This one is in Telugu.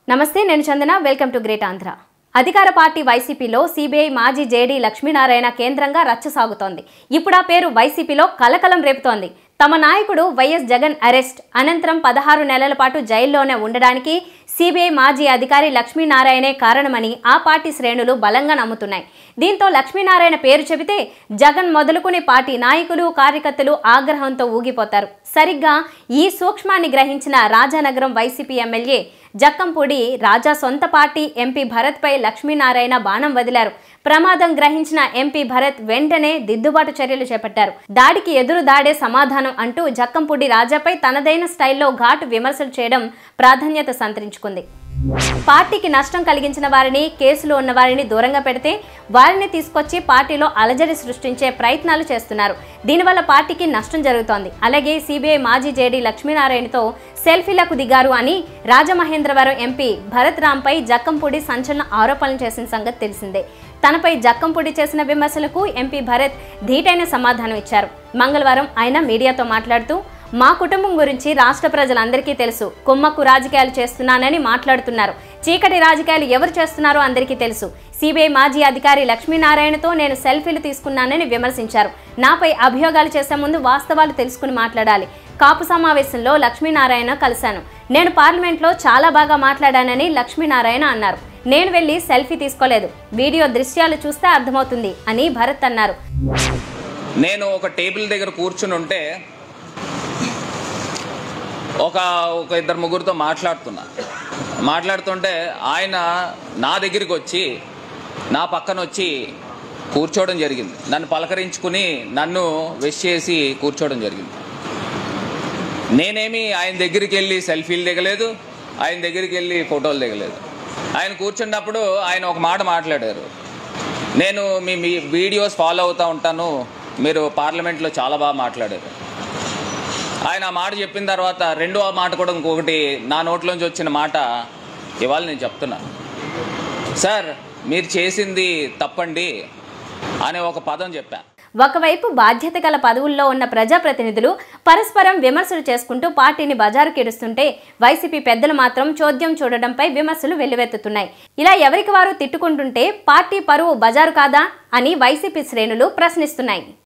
నమస్తే నేను Chandana welcome to great Andhra అధికార పార్టీ వైసీపీలో సిబిఐ మాజీ జేడీ లక్ష్మీనారాయణ కేంద్రంగా రచ్చ సాగుతోంది ఇప్పుడు ఆ పేరు వైసీపీలో కలకలం రేపుతోంది తమ నాయకుడు వైఎస్ జగన్ అరెస్ట్ అనంతరం పదహారు నెలల పాటు జైల్లోనే ఉండడానికి సిబిఐ మాజీ అధికారి లక్ష్మీనారాయణే కారణమని ఆ పార్టీ శ్రేణులు బలంగా నమ్ముతున్నాయి దీంతో లక్ష్మీనారాయణ పేరు చెబితే జగన్ మొదలుకుని పార్టీ నాయకులు కార్యకర్తలు ఆగ్రహంతో ఊగిపోతారు సరిగ్గా ఈ సూక్ష్మాన్ని గ్రహించిన రాజానగరం వైసీపీ ఎమ్మెల్యే జక్కంపూడి రాజా సొంత పార్టీ ఎంపీ భరత్పై లక్ష్మీనారాయణ బాణం వదిలారు ప్రమాదం గ్రహించిన ఎంపీ భరత్ వెంటనే దిద్దుబాటు చర్యలు చేపట్టారు దాడికి ఎదురు దాడే సమాధానం అంటూ జక్కంపూడి రాజాపై తనదైన స్టైల్లో ఘాటు విమర్శలు చేయడం ప్రాధాన్యత సంతరించుకుంది పార్టీకి నష్టం కలిగించిన వారిని కేసులో ఉన్న వారిని దూరంగా పెడితే వారిని తీసుకొచ్చి పార్టీలో అలజడి సృష్టించే ప్రయత్నాలు చేస్తున్నారు దీనివల్ల పార్టీకి నష్టం జరుగుతోంది అలాగే సిబిఐ మాజీ జేడీ లక్ష్మీనారాయణతో సెల్ఫీలకు దిగారు అని రాజమహేంద్రవరం ఎంపీ భరత్ రాంపై జక్కంపూడి సంచలన ఆరోపణలు చేసిన సంగతి తెలిసిందే తనపై జక్కంపూడి చేసిన విమర్శలకు ఎంపీ భరత్ ధీటైన సమాధానం ఇచ్చారు మంగళవారం ఆయన మీడియాతో మాట్లాడుతూ మా కుటుంబం గురించి రాష్ట్ర ప్రజలందరికీ తెలుసు కుమ్మక్కు రాజకీయాలు చేస్తున్నానని మాట్లాడుతున్నారు చీకటి రాజకీయాలు ఎవరు చేస్తున్నారో అందరికీ తెలుసు సిబిఐ మాజీ అధికారి లక్ష్మీనారాయణతో నేను సెల్ఫీలు తీసుకున్నానని విమర్శించారు నాపై అభియోగాలు చేసే ముందు వాస్తవాలు తెలుసుకుని మాట్లాడాలి కాపు సమావేశంలో లక్ష్మీనారాయణ కలిశాను నేను పార్లమెంట్లో చాలా బాగా మాట్లాడానని లక్ష్మీనారాయణ అన్నారు నేను వెళ్ళి సెల్ఫీ తీసుకోలేదు వీడియో దృశ్యాలు చూస్తే అర్థమవుతుంది అని భరత్ అన్నారు నేను ఒక టేబుల్ దగ్గర కూర్చుని ఉంటే ఒక ఒక ఇద్దరు ముగ్గురితో మాట్లాడుతున్నా మాట్లాడుతుంటే ఆయన నా దగ్గరికి వచ్చి నా పక్కన వచ్చి కూర్చోవడం జరిగింది నన్ను పలకరించుకుని నన్ను విష్ చేసి కూర్చోవడం జరిగింది నేనేమి ఆయన దగ్గరికి వెళ్ళి సెల్ఫీలు దిగలేదు ఆయన దగ్గరికి వెళ్ళి ఫోటోలు దిగలేదు ఆయన కూర్చున్నప్పుడు ఆయన ఒక మాట మాట్లాడారు నేను మీ మీ వీడియోస్ ఫాలో అవుతూ ఉంటాను మీరు పార్లమెంట్లో చాలా బాగా మాట్లాడారు ఆయన ఆ మాట చెప్పిన తర్వాత రెండో మాట కూడా ఇంకొకటి నా నోట్లోంచి వచ్చిన మాట ఇవాళ నేను చెప్తున్నా సార్ మీరు చేసింది తప్పండి అనే ఒక పదం చెప్పాను ఒకవైపు బాధ్యత గల పదవుల్లో ఉన్న ప్రజాప్రతినిధులు పరస్పరం విమర్శలు చేసుకుంటూ పార్టీని బజారుకి ఇడుస్తుంటే వైసీపీ పెద్దలు మాత్రం చోద్యం చూడడంపై విమర్శలు వెల్లువెత్తుతున్నాయి ఇలా ఎవరికి వారు తిట్టుకుంటుంటే పార్టీ పరువు బజారు కాదా అని వైసీపీ శ్రేణులు ప్రశ్నిస్తున్నాయి